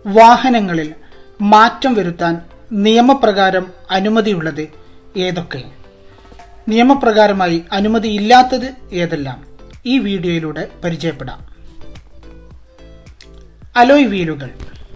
വാഹനങ്ങളിൽ മാറ്റം വരുത്താൻ നിയമപ്രകാരം അനുമതിയുള്ളത് ഏതൊക്കെ നിയമപ്രകാരമായി അനുമതിയില്ലാത്തത് ഏതെല്ലാം ഈ വീഡിയോയിലൂടെ പരിചയപ്പെടാം അലോയ് വീലുകൾ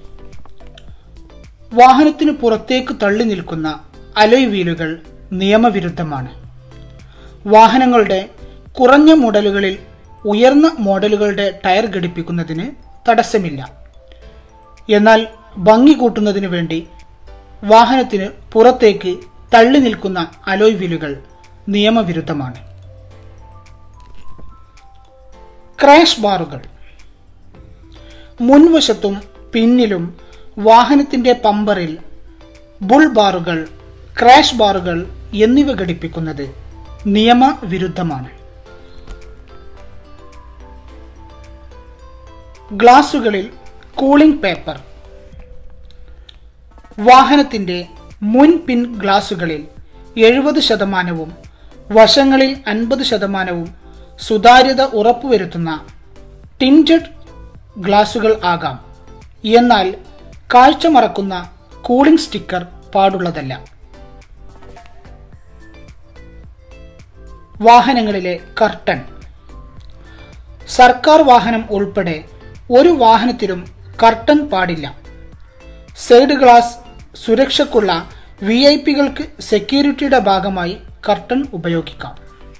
വാഹനത്തിന് പുറത്തേക്ക് തള്ളി നിൽക്കുന്ന അലോയ് വീലുകൾ നിയമവിരുദ്ധമാണ് വാഹനങ്ങളുടെ കുറഞ്ഞ മോഡലുകളിൽ ഉയർന്ന മോഡലുകളുടെ ടയർ ഘടിപ്പിക്കുന്നതിന് തടസ്സമില്ല എന്നാൽ ഭംഗി കൂട്ടുന്നതിന് വേണ്ടി വാഹനത്തിന് പുറത്തേക്ക് തള്ളി നിൽക്കുന്ന അലോയ് വീലുകൾ നിയമവിരുദ്ധമാണ് ക്രാഷ് ബാറുകൾ മുൻവശത്തും പിന്നിലും വാഹനത്തിന്റെ പമ്പറിൽ ബുൾ ബാറുകൾ ക്രാഷ് ബാറുകൾ എന്നിവ ഘടിപ്പിക്കുന്നത് നിയമവിരുദ്ധമാണ് ഗ്ലാസുകളിൽ കൂളിംഗ് പേപ്പർ വാഹനത്തിന്റെ മുൻ പിൻ ഗ്ലാസുകളിൽ എഴുപത് ശതമാനവും വശങ്ങളിൽ അൻപത് ശതമാനവും സുതാര്യത ഉറപ്പുവരുത്തുന്ന ടിൻറ്റഡ് ഗ്ലാസുകൾ ആകാം എന്നാൽ കാഴ്ച മറക്കുന്ന കൂളിംഗ് സ്റ്റിക്കർ പാടുള്ളതല്ല വാഹനങ്ങളിലെ കർട്ടൻ സർക്കാർ വാഹനം ഉൾപ്പെടെ ഒരു വാഹനത്തിലും കർട്ടൻ പാടില്ല സൈഡ് ഗ്ലാസ് സുരക്ഷയ്ക്കുള്ള വി ഐ പികൾക്ക് സെക്യൂരിറ്റിയുടെ ഭാഗമായി കർട്ടൻ ഉപയോഗിക്കാം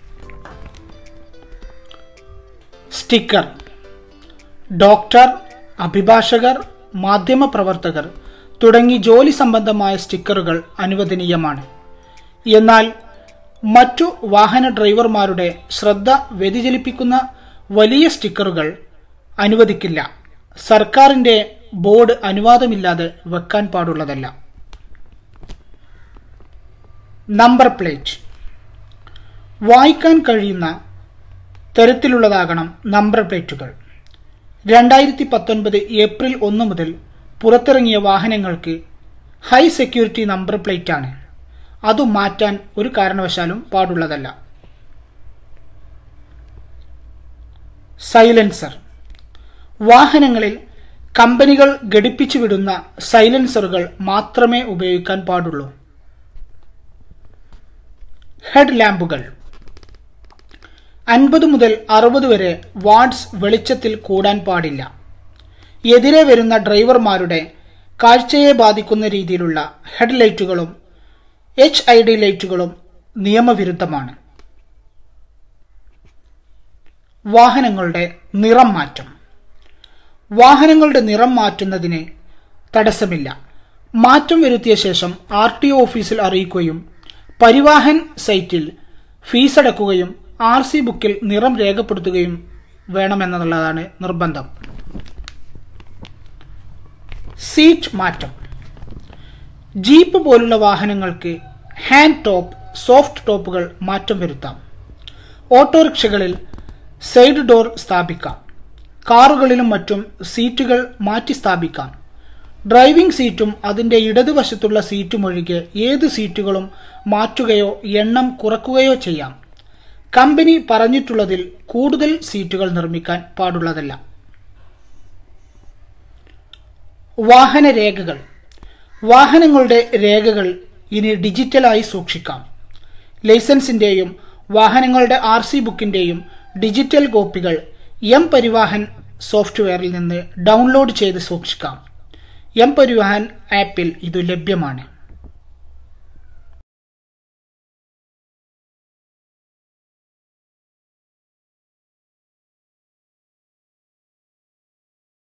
സ്റ്റിക്കർ ഡോക്ടർ അഭിഭാഷകർ മാധ്യമപ്രവർത്തകർ തുടങ്ങി ജോലി സംബന്ധമായ സ്റ്റിക്കറുകൾ അനുവദനീയമാണ് എന്നാൽ മറ്റു വാഹന ഡ്രൈവർമാരുടെ ശ്രദ്ധ വ്യതിചലിപ്പിക്കുന്ന വലിയ സ്റ്റിക്കറുകൾ അനുവദിക്കില്ല സർക്കാരിന്റെ ബോർഡ് അനുവാദമില്ലാതെ വെക്കാൻ പാടുള്ളതല്ല നമ്പർ പ്ലേറ്റ് വായിക്കാൻ കഴിയുന്ന തരത്തിലുള്ളതാകണം നമ്പർ പ്ലേറ്റുകൾ രണ്ടായിരത്തി പത്തൊൻപത് ഏപ്രിൽ ഒന്ന് മുതൽ പുറത്തിറങ്ങിയ വാഹനങ്ങൾക്ക് ഹൈ സെക്യൂരിറ്റി നമ്പർ പ്ലേറ്റ് ആണ് അത് മാറ്റാൻ ഒരു കാരണവശാലും പാടുള്ളതല്ല സൈലൻസർ വാഹനങ്ങളിൽ കമ്പനികൾ ഘടിപ്പിച്ചു വിടുന്ന സൈലൻസറുകൾ മാത്രമേ ഉപയോഗിക്കാൻ പാടുള്ളൂ ഹെഡ് ലാമ്പുകൾ അൻപത് മുതൽ അറുപത് വരെ വാട്ട്സ് വെളിച്ചത്തിൽ കൂടാൻ പാടില്ല എതിരെ വരുന്ന ഡ്രൈവർമാരുടെ കാഴ്ചയെ ബാധിക്കുന്ന രീതിയിലുള്ള ഹെഡ് ലൈറ്റുകളും എച്ച് ഐ ഡി ലൈറ്റുകളും നിയമവിരുദ്ധമാണ് വാഹനങ്ങളുടെ നിറം മാറ്റം വാഹനങ്ങളുടെ നിറം മാറ്റുന്നതിന് തടസ്സമില്ല മാറ്റം വരുത്തിയ ശേഷം ആർ ടി ഒ ഓഫീസിൽ അറിയിക്കുകയും പരിവാഹൻ സൈറ്റിൽ ഫീസ് അടക്കുകയും ആർ സി ബുക്കിൽ നിറം രേഖപ്പെടുത്തുകയും വേണമെന്നുള്ളതാണ് നിർബന്ധം സീറ്റ് മാറ്റം ജീപ്പ് പോലുള്ള വാഹനങ്ങൾക്ക് ഹാൻഡ് ടോപ്പ് സോഫ്റ്റ് ടോപ്പുകൾ മാറ്റം വരുത്താം ഓട്ടോറിക്ഷകളിൽ സൈഡ് ഡോർ സ്ഥാപിക്കാം കാറുകളിലും മറ്റും സീറ്റുകൾ മാറ്റി സ്ഥാപിക്കാം ഡ്രൈവിംഗ് സീറ്റും അതിന്റെ ഇടതുവശത്തുള്ള സീറ്റും ഒഴികെ ഏത് സീറ്റുകളും മാറ്റുകയോ എണ്ണം കുറക്കുകയോ ചെയ്യാം കമ്പനി പറഞ്ഞിട്ടുള്ളതിൽ കൂടുതൽ സീറ്റുകൾ നിർമ്മിക്കാൻ പാടുള്ളതല്ല വാഹന രേഖകൾ വാഹനങ്ങളുടെ രേഖകൾ ഇനി ഡിജിറ്റലായി സൂക്ഷിക്കാം ലൈസൻസിന്റെയും വാഹനങ്ങളുടെ ആർ സി ബുക്കിന്റെയും ഡിജിറ്റൽ കോപ്പികൾ എം പരിവാഹൻ സോഫ്റ്റ്വെയറിൽ നിന്ന് ഡൗൺലോഡ് ചെയ്ത് സൂക്ഷിക്കാം എം പരിവാഹൻ ആപ്പിൽ ഇത് ലഭ്യമാണ്